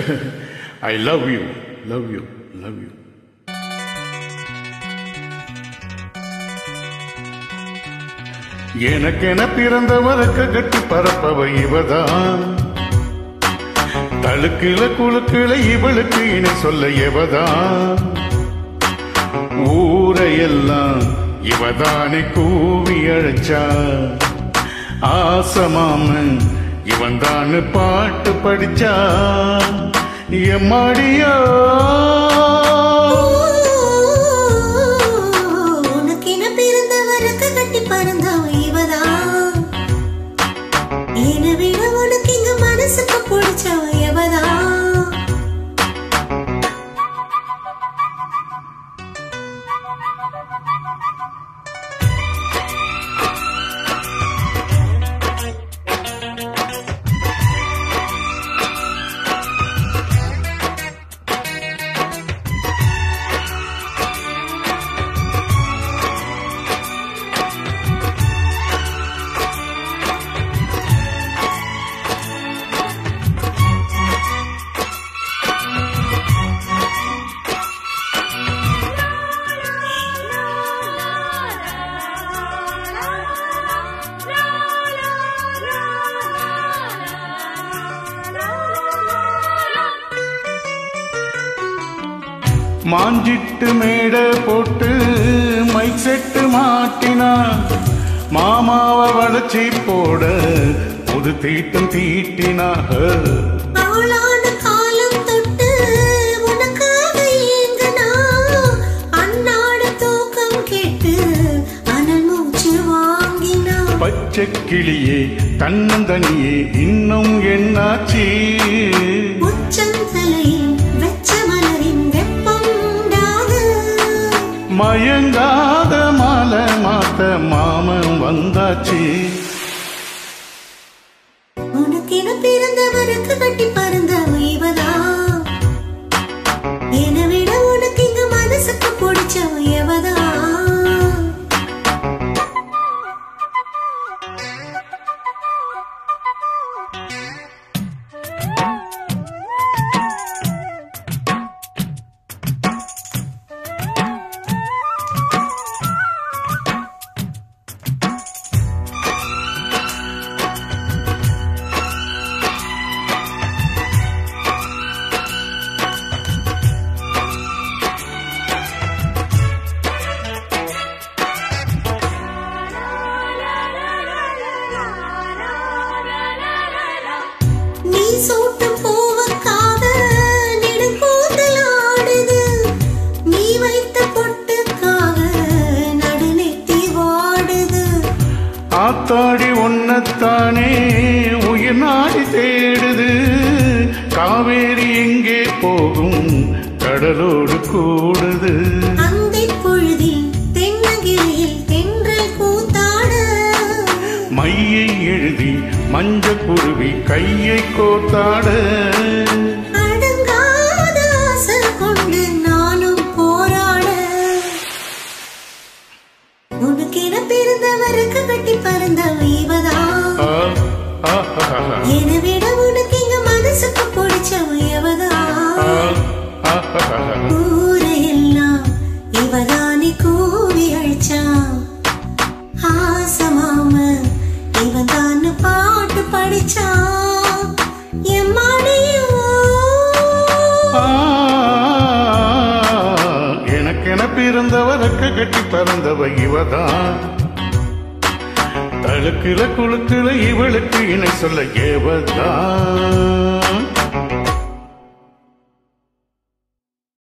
I love you love you love you எனக்கென பிறந்தவருக்கு கட்டி பரப்பவ இவதான் தழுக்கில குழுக்கில இவளுக்கு இணை சொல்ல எவதான் ஊரையெல்லாம் இவதானே கூவி அழைச்சா ஆசமாமன் இவன் தான் பாட்டு படிச்சா எம்மாடியா உனக்கென பிறந்தவருக்கு கட்டி பறந்தவ இவதான் என்னை விட உனக்கு இங்க மனசுக்கு பிடிச்சவ எவதான் மாஞ்சிட்டு மேட போட்டு மைக் செட்டு மாட்டினா மாமாவ வளர்ச்சி போட புது தீட்டம் தீட்டினா அவளான காலம் தொட்டு உனக்காக ஏங்குனா அன்னாட தூக்கம் கேட்டு அனல் மூச்சு வாங்கினா பச்சை கிளியே தன்னந்தனியே இன்னும் என்னாச்சு உச்சந்தலையில் வெச்ச மலரின் வெப்பம் உண்டாது மயங்காத மாலை மாத்த மாமன் வந்தாச்சு உனக்கென பிறந்தவருக்கு கட்டி பறந்த இவதான் என்னை விட உனக்கு இங்க மனசுக்கு பிடிச்ச எவதான் நீ சூட்டும் பூவுக்காக நெடுங்கூந்தல் ஆடுது. நீ வைத்த பொட்டுக்காக நடுநெத்தி வாடுது. ஆத்தாடி ஒன்னத்தானே உயிர் நாடி தேடுது காவேரி எங்கே போகும் கடலோடு கூடுது அந்திப் பொழுதில் தென்னகிரியில் தென்றல் கூத்தாட. மையை எழுதி மஞ்ச குருவி கையை கோத்தாட அடங்காத ஆசை கொண்டு நானும் போராட. உனக்கென பிறந்தவருக்கு கட்டி பறந்த இவதான் ஆ, ஆஹாஹா. என்னை விட உனக்கு இங்க மனசுக்கு பிடிச்சவ எவதான் ஆ, ஆஹாஹா. ஊரையெல்லாம் இவதானே கூவி அழைச்சான் ஆசமாம இவன் தான் பாட்டு படிச்சான் எம்மாடியோ ஆ, எனக்கென பிறந்தவருக்கு கட்டி பறந்தவ இவதான் தழுக்கில குழுக்கில இவளுக்கு இணை சொல்ல ஏவதான்